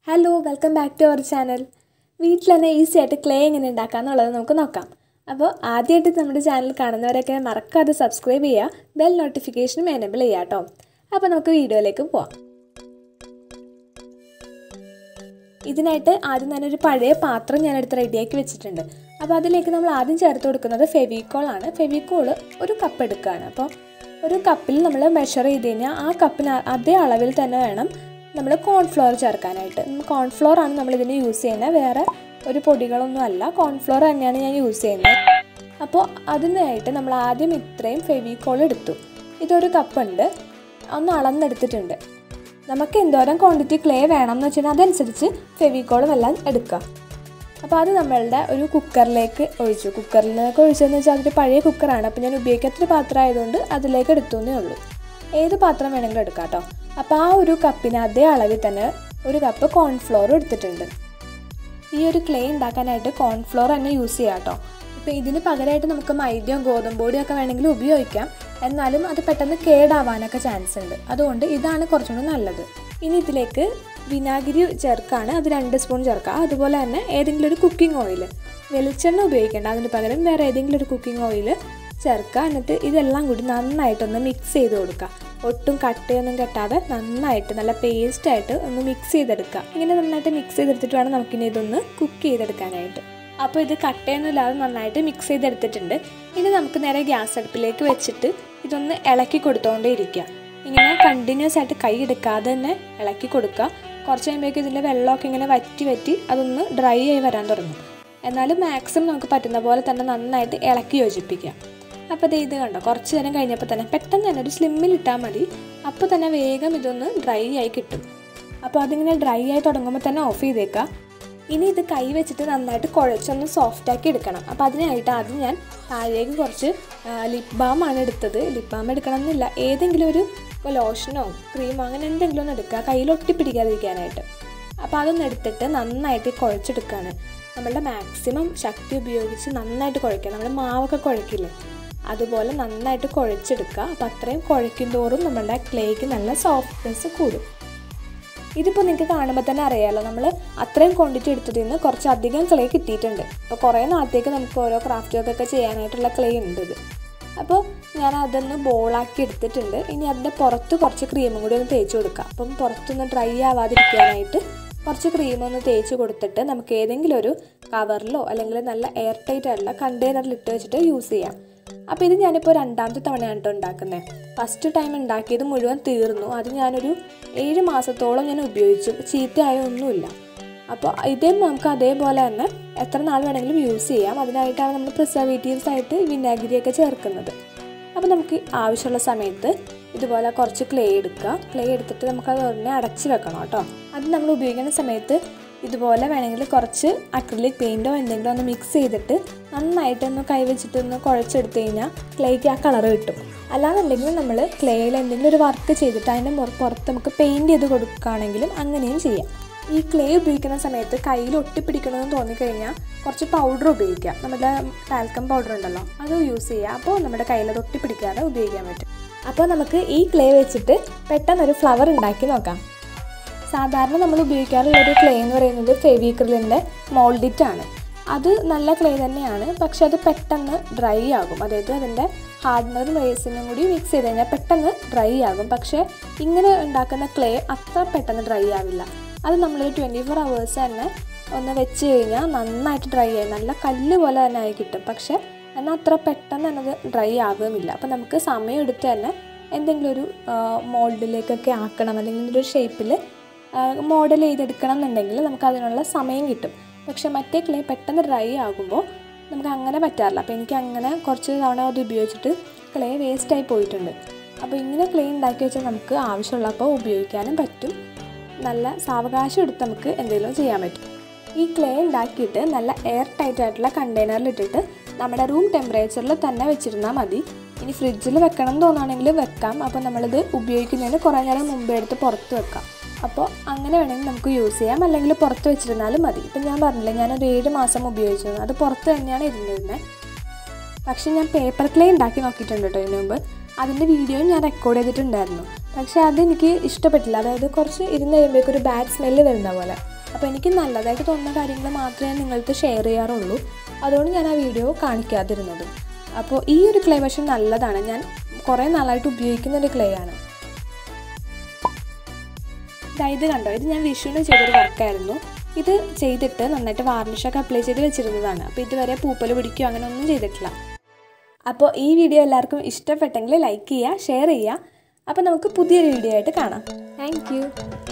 hello welcome back to our channel വീട്ടിൽ തന്നെ easy ആയിട്ട് ക്ലേ എങ്ങനെ ഉണ്ടാക്കാം എന്നുള്ളത് നമുക്ക് നോക്കാം അപ്പോൾ ആദ്യമായിട്ട് നമ്മുടെ ചാനൽ കാണുന്നവരൊക്കെ മറക്കാതെ സബ്സ്ക്രൈബ് ചെയ്യുക ബെൽ നോട്ടിഫിക്കേഷനും എനേബിൾ ചെയ്യുക കേട്ടോ അപ്പോൾ നമുക്ക് വീഡിയോയിലേക്ക് പോവാം ഇതിനായിട്ട് ആദ്യം തന്നെ ഒരു പഴയ പാത്രം ഞാൻ എടുത്ത് റെഡിയാക്കി വെച്ചിട്ടുണ്ട് അപ്പോൾ അതിലേക്ക് നമ്മൾ ആദ്യം ചേർത്ത് കൊടുക്കുന്നത് ഫെവിക്കോൾ ആണ് ഫെവിക്കോൾ ഒരു കപ്പ് എടുക്കുകയാണ് അപ്പോൾ ഒരു കപ്പിൽ നമ്മൾ മെഷർ ചെയ്ത് കഴിഞ്ഞാൽ ആ കപ്പിന് അതേ അളവിൽ തന്നെ വേണം നമ്മൾ കോൺഫ്ലോർ ചേർക്കാനായിട്ട് കോൺഫ്ലോർ ആണ് നമ്മൾ ഇതിന് യൂസ് ചെയ്യുന്നത് വേറെ ഒരു പൊടികളൊന്നും അല്ല കോൺഫ്ലോർ തന്നെയാണ് ഞാൻ യൂസ് ചെയ്യുന്നത് അപ്പോൾ അതിനായിട്ട് നമ്മൾ ആദ്യം ഇത്രയും ഫെവിക്കോൾ എടുത്തു ഇതൊരു കപ്പുണ്ട് ഒന്ന് അളന്നെടുത്തിട്ടുണ്ട് നമുക്ക് എന്തോരം ക്വാണ്ടിറ്റി ക്ലേ വേണം എന്ന് വെച്ചാൽ അതനുസരിച്ച് ഫെവിക്കോളും എല്ലാം എടുക്കുക അപ്പോൾ അത് നമ്മളുടെ ഒരു കുക്കറിലേക്ക് ഒഴിച്ചു കുക്കറിലേക്ക് ഒഴിച്ചതെന്ന് വെച്ചാൽ അതൊരു പഴയ കുക്കറാണ് അപ്പോൾ ഞാൻ ഉപയോഗിക്കാത്തൊരു പാത്രം ആയതുകൊണ്ട് അതിലേക്ക് എടുത്തു എന്നേ ഉള്ളൂ ഏത് പാത്രം വേണമെങ്കിലും എടുക്കാം കേട്ടോ അപ്പോൾ ആ ഒരു കപ്പിന് അതേ അളവിൽ തന്നെ ഒരു കപ്പ് കോൺഫ്ലോർ എടുത്തിട്ടുണ്ട് ഈ ഒരു ക്ലേ ഉണ്ടാക്കാനായിട്ട് കോൺഫ്ലോർ തന്നെ യൂസ് ചെയ്യാം കേട്ടോ ഇപ്പോൾ ഇതിന് പകരമായിട്ട് നമുക്ക് മൈദയോ ഗോതമ്പ് പൊടിയോ ഒക്കെ വേണമെങ്കിൽ ഉപയോഗിക്കാം എന്നാലും അത് പെട്ടെന്ന് കേടാവാനൊക്കെ ചാൻസ് ഉണ്ട് അതുകൊണ്ട് ഇതാണ് കുറച്ചുകൂടി നല്ലത് ഇനി ഇതിലേക്ക് വിനാഗിരി ചേർക്കാണ് അത് രണ്ട് സ്പൂൺ ചേർക്കുക അതുപോലെ തന്നെ ഏതെങ്കിലും ഒരു കുക്കിംഗ് ഓയിൽ വെളിച്ചെണ്ണ ഉപയോഗിക്കേണ്ട അതിന് പകരം വേറെ ഏതെങ്കിലും ഒരു കുക്കിംഗ് ഓയിൽ ചേർക്കുക എന്നിട്ട് ഇതെല്ലാം കൂടി നന്നായിട്ടൊന്ന് മിക്സ് ചെയ്ത് കൊടുക്കുക ഒട്ടും കട്ടയൊന്നും കെട്ടാതെ നന്നായിട്ട് നല്ല പേസ്റ്റായിട്ട് ഒന്ന് മിക്സ് ചെയ്തെടുക്കുക ഇങ്ങനെ നന്നായിട്ട് മിക്സ് ചെയ്തെടുത്തിട്ട് വേണം നമുക്കിനി ഇതൊന്ന് കുക്ക് ചെയ്തെടുക്കാനായിട്ട് അപ്പോൾ ഇത് കട്ടയൊന്നും ഇല്ലാതെ നന്നായിട്ട് മിക്സ് ചെയ്തെടുത്തിട്ടുണ്ട് ഇനി നമുക്ക് നേരെ ഗ്യാസ് അടുപ്പിലേക്ക് വെച്ചിട്ട് ഇതൊന്ന് ഇളക്കി കൊടുത്തുകൊണ്ടേ ഇരിക്കുക ഇങ്ങനെ കണ്ടിന്യൂസ് ആയിട്ട് കൈ എടുക്കാതെ തന്നെ ഇളക്കി കൊടുക്കുക കുറച്ച് കഴിയുമ്പോഴേക്കും ഇതിൻ്റെ വെള്ളമൊക്കെ ഇങ്ങനെ വറ്റി വറ്റി അതൊന്ന് ഡ്രൈ ആയി വരാൻ തുടങ്ങും എന്നാലും മാക്സിമം നമുക്ക് പറ്റുന്ന പോലെ തന്നെ നന്നായിട്ട് ഇളക്കി യോജിപ്പിക്കുക അപ്പോൾ ഇത് കണ്ടോ കുറച്ച് നേരം കഴിഞ്ഞപ്പോൾ തന്നെ പെട്ടെന്ന് തന്നെ ഒരു സ്ലിമ്മിൽ ഇട്ടാൽ മതി അപ്പോൾ തന്നെ വേഗം ഇതൊന്ന് ഡ്രൈ ആയി കിട്ടും അപ്പോൾ അതിങ്ങനെ ഡ്രൈ ആയി തുടങ്ങുമ്പോൾ തന്നെ ഓഫ് ചെയ്തേക്കുക ഇനി ഇത് കൈ വെച്ചിട്ട് നന്നായിട്ട് കുഴച്ചൊന്ന് സോഫ്റ്റ് ആക്കി എടുക്കണം അപ്പോൾ അതിനായിട്ട് ആദ്യം ഞാൻ താഴേക്ക് കുറച്ച് ലിപ് ബാം ആണ് എടുത്തത് ലിപ് ബാം എടുക്കണം എന്നില്ല ഏതെങ്കിലും ഒരു ലോഷനോ ക്രീമോ അങ്ങനെ എന്തെങ്കിലും ഒന്ന് എടുക്കുക കയ്യിൽ ഒട്ടിപ്പിടിക്കാതിരിക്കാനായിട്ട് അപ്പോൾ അതൊന്ന് എടുത്തിട്ട് നന്നായിട്ട് കുഴച്ചെടുക്കുകയാണ് നമ്മളുടെ മാക്സിമം ശക്തി ഉപയോഗിച്ച് നന്നായിട്ട് കുഴക്കുക നമ്മൾ മാവൊക്കെ കുഴക്കില്ലേ അതുപോലെ നന്നായിട്ട് കുഴച്ചെടുക്കുക അപ്പോൾ അത്രയും കുഴയ്ക്കും തോറും നമ്മളുടെ ക്ലേക്ക് നല്ല സോഫ്റ്റ്നെസ് കൂടും ഇതിപ്പോൾ നിങ്ങൾക്ക് കാണുമ്പോൾ തന്നെ അറിയാമല്ലോ നമ്മൾ അത്രയും ക്വാണ്ടിറ്റി എടുത്തതിൽ നിന്ന് കുറച്ച് അധികം ക്ലേ കിട്ടിയിട്ടുണ്ട് അപ്പോൾ കുറേ നാളത്തേക്ക് നമുക്ക് ഓരോ ക്രാഫ്റ്റ് വർക്കൊക്കെ ചെയ്യാനായിട്ടുള്ള ക്ലേ ഉണ്ട് ഇത് അപ്പോൾ ഞാൻ അതൊന്ന് ബോളാക്കി എടുത്തിട്ടുണ്ട് ഇനി അതിൻ്റെ പുറത്ത് കുറച്ച് ക്രീമും കൂടി ഒന്ന് തേച്ച് കൊടുക്കുക അപ്പം പുറത്തൊന്ന് ഡ്രൈ ആവാതിരിക്കാനായിട്ട് കുറച്ച് ക്രീം ഒന്ന് തേച്ച് കൊടുത്തിട്ട് നമുക്ക് ഏതെങ്കിലും ഒരു കവറിലോ അല്ലെങ്കിൽ നല്ല എയർ ടൈറ്റ് ആയിട്ടുള്ള കണ്ടെയ്നറിൽ ഇട്ട് വെച്ചിട്ട് യൂസ് ചെയ്യാം അപ്പോൾ ഇത് ഞാനിപ്പോൾ രണ്ടാമത്തെ തവണയാണ് കേട്ടോ ഉണ്ടാക്കുന്നത് ഫസ്റ്റ് ടൈം ഉണ്ടാക്കിയത് മുഴുവൻ തീർന്നു അത് ഞാനൊരു ഏഴ് മാസത്തോളം ഞാൻ ഉപയോഗിച്ചു ചീത്തയായ ഒന്നുമില്ല അപ്പോൾ ഇതേ നമുക്ക് അതേപോലെ തന്നെ എത്ര നാൾ വേണമെങ്കിലും യൂസ് ചെയ്യാം അതിനായിട്ടാണ് നമ്മൾ പ്രിസർവേറ്റീവ്സ് ആയിട്ട് വിനാഗിരിയൊക്കെ ചേർക്കുന്നത് അപ്പോൾ നമുക്ക് ആവശ്യമുള്ള സമയത്ത് ഇതുപോലെ കുറച്ച് ക്ലേ എടുക്കുക ക്ലേ എടുത്തിട്ട് നമുക്കത് ഉടനെ അടച്ച് വെക്കണം കേട്ടോ അത് നമ്മൾ ഉപയോഗിക്കുന്ന സമയത്ത് ഇതുപോലെ വേണമെങ്കിൽ കുറച്ച് അക്രിലിക് പെയിൻറ്റോ എന്തെങ്കിലും ഒന്ന് മിക്സ് ചെയ്തിട്ട് നന്നായിട്ടൊന്ന് കൈവച്ചിട്ടൊന്ന് കുഴച്ചെടുത്ത് കഴിഞ്ഞാൽ ക്ലേക്ക് ആ കളർ കിട്ടും അല്ലാന്നുണ്ടെങ്കിൽ നമ്മൾ ക്ലേയിൽ എന്തെങ്കിലും ഒരു വർക്ക് ചെയ്തിട്ട് അതിൻ്റെ പുറത്ത് നമുക്ക് പെയിൻറ്റ് ചെയ്ത് കൊടുക്കുകയാണെങ്കിലും അങ്ങനെയും ചെയ്യാം ഈ ക്ലേ ഉപയോഗിക്കുന്ന സമയത്ത് കയ്യിൽ ഒട്ടിപ്പിടിക്കണമെന്ന് തോന്നിക്കഴിഞ്ഞാൽ കുറച്ച് പൗഡർ ഉപയോഗിക്കാം നമ്മുടെ ടാൽക്കം പൗഡർ ഉണ്ടല്ലോ അത് യൂസ് ചെയ്യുക അപ്പോൾ നമ്മുടെ കയ്യിൽ അത് ഒട്ടിപ്പിടിക്കാതെ ഉപയോഗിക്കാൻ പറ്റും അപ്പോൾ നമുക്ക് ഈ ക്ലേ വെച്ചിട്ട് പെട്ടെന്നൊരു ഫ്ലവർ ഉണ്ടാക്കി നോക്കാം സാധാരണ നമ്മൾ ഉപയോഗിക്കാറുള്ള ഒരു ക്ലേ എന്ന് പറയുന്നത് ഫെവിക്രിലിൻ്റെ മോൾഡിറ്റ് ആണ് അത് നല്ല ക്ലേ തന്നെയാണ് പക്ഷെ അത് പെട്ടെന്ന് ഡ്രൈ ആകും അതായത് അതിൻ്റെ ഹാർഡ്നറും റേസിനും കൂടി മിക്സ് ചെയ്ത് കഴിഞ്ഞാൽ പെട്ടെന്ന് ഡ്രൈ ആകും പക്ഷേ ഇങ്ങനെ ഉണ്ടാക്കുന്ന ക്ലേ അത്ര പെട്ടെന്ന് ഡ്രൈ ആവില്ല അത് നമ്മളൊരു ട്വൻറ്റി ഫോർ അവേഴ്സ് തന്നെ ഒന്ന് വെച്ച് കഴിഞ്ഞാൽ നന്നായിട്ട് ഡ്രൈ ആയി നല്ല കല്ല് പോലെ തന്നെ ആയി കിട്ടും പക്ഷേ എന്നാൽ അത്ര പെട്ടെന്ന് തന്നെ അത് ഡ്രൈ ആകുമില്ല അപ്പോൾ നമുക്ക് സമയം എടുത്ത് തന്നെ എന്തെങ്കിലും ഒരു മോൾഡിലേക്കൊക്കെ ആക്കണം അല്ലെങ്കിൽ ഒരു ഷേപ്പിൽ മോഡൽ ചെയ്തെടുക്കണം എന്നുണ്ടെങ്കിൽ നമുക്ക് അതിനുള്ള സമയം കിട്ടും പക്ഷെ മറ്റേ ക്ലേ പെട്ടെന്ന് ഡ്രൈ ആകുമ്പോൾ നമുക്ക് അങ്ങനെ പറ്റാറില്ല അപ്പോൾ എനിക്ക് അങ്ങനെ കുറച്ച് തവണ അത് ഉപയോഗിച്ചിട്ട് ക്ലേ വേസ്റ്റായി പോയിട്ടുണ്ട് അപ്പോൾ ഇങ്ങനെ ക്ലേ ഉണ്ടാക്കി വെച്ചാൽ നമുക്ക് ആവശ്യമുള്ളപ്പോൾ ഉപയോഗിക്കാനും പറ്റും നല്ല സാവകാശം എടുത്ത് നമുക്ക് എന്തെങ്കിലും ചെയ്യാൻ പറ്റും ഈ ക്ലേ ഉണ്ടാക്കിയിട്ട് നല്ല എയർ ടൈറ്റ് ആയിട്ടുള്ള കണ്ടെയ്നറിൽ ഇട്ടിട്ട് നമ്മുടെ റൂം ടെമ്പറേച്ചറിൽ തന്നെ വെച്ചിരുന്നാൽ മതി ഇനി ഫ്രിഡ്ജിൽ വെക്കണം എന്ന് തോന്നുകയാണെങ്കിൽ വെക്കാം അപ്പോൾ നമ്മളിത് ഉപയോഗിക്കുന്നതിന് കുറേ നേരം മുമ്പേ എടുത്ത് പുറത്ത് വെക്കാം അപ്പോൾ അങ്ങനെ വേണമെങ്കിൽ നമുക്ക് യൂസ് ചെയ്യാം അല്ലെങ്കിൽ പുറത്ത് വെച്ചിരുന്നാലും മതി ഇപ്പം ഞാൻ പറഞ്ഞില്ല ഞാനൊരു ഏഴ് മാസം ഉപയോഗിച്ചിരുന്നു അത് പുറത്ത് തന്നെയാണ് ഇരുന്നിരുന്നത് പക്ഷേ ഞാൻ പേപ്പർ ക്ലേ ഉണ്ടാക്കി നോക്കിയിട്ടുണ്ട് കേട്ടോ ഇതിനു മുമ്പ് അതിൻ്റെ വീഡിയോയും ഞാൻ റെക്കോർഡ് ചെയ്തിട്ടുണ്ടായിരുന്നു പക്ഷേ അതെനിക്ക് ഇഷ്ടപ്പെട്ടില്ല അതായത് കുറച്ച് ഇരുന്ന് കഴിയുമ്പോഴേക്കും ഒരു ബാഡ് സ്മെല്ല് വരുന്ന പോലെ അപ്പോൾ എനിക്ക് നല്ലതായിട്ട് തോന്നുന്ന കാര്യങ്ങൾ മാത്രമേ ഞാൻ നിങ്ങളടുത്ത് ഷെയർ ചെയ്യാറുള്ളൂ അതുകൊണ്ട് ഞാൻ ആ വീഡിയോ കാണിക്കാതിരുന്നത് അപ്പോൾ ഈ ഒരു ക്ലേ പക്ഷേ നല്ലതാണ് ഞാൻ കുറേ നാളായിട്ട് ഉപയോഗിക്കുന്ന ഒരു ക്ലേ ആണ് ഇത് കണ്ടോ ഇത് ഞാൻ വിഷുവിന് ചെയ്തൊരു വർക്കായിരുന്നു ഇത് ചെയ്തിട്ട് നന്നായിട്ട് വാർണിഷൊക്കെ അപ്ലൈ ചെയ്ത് വെച്ചിരുന്നതാണ് അപ്പോൾ ഇതുവരെ പൂപ്പൽ പിടിക്കുകയോ അങ്ങനെ ഒന്നും ചെയ്തിട്ടില്ല അപ്പോൾ ഈ വീഡിയോ എല്ലാവർക്കും ഇഷ്ടപ്പെട്ടെങ്കിൽ ലൈക്ക് ചെയ്യുക ഷെയർ ചെയ്യുക അപ്പോൾ നമുക്ക് പുതിയൊരു വീഡിയോ ആയിട്ട് കാണാം താങ്ക്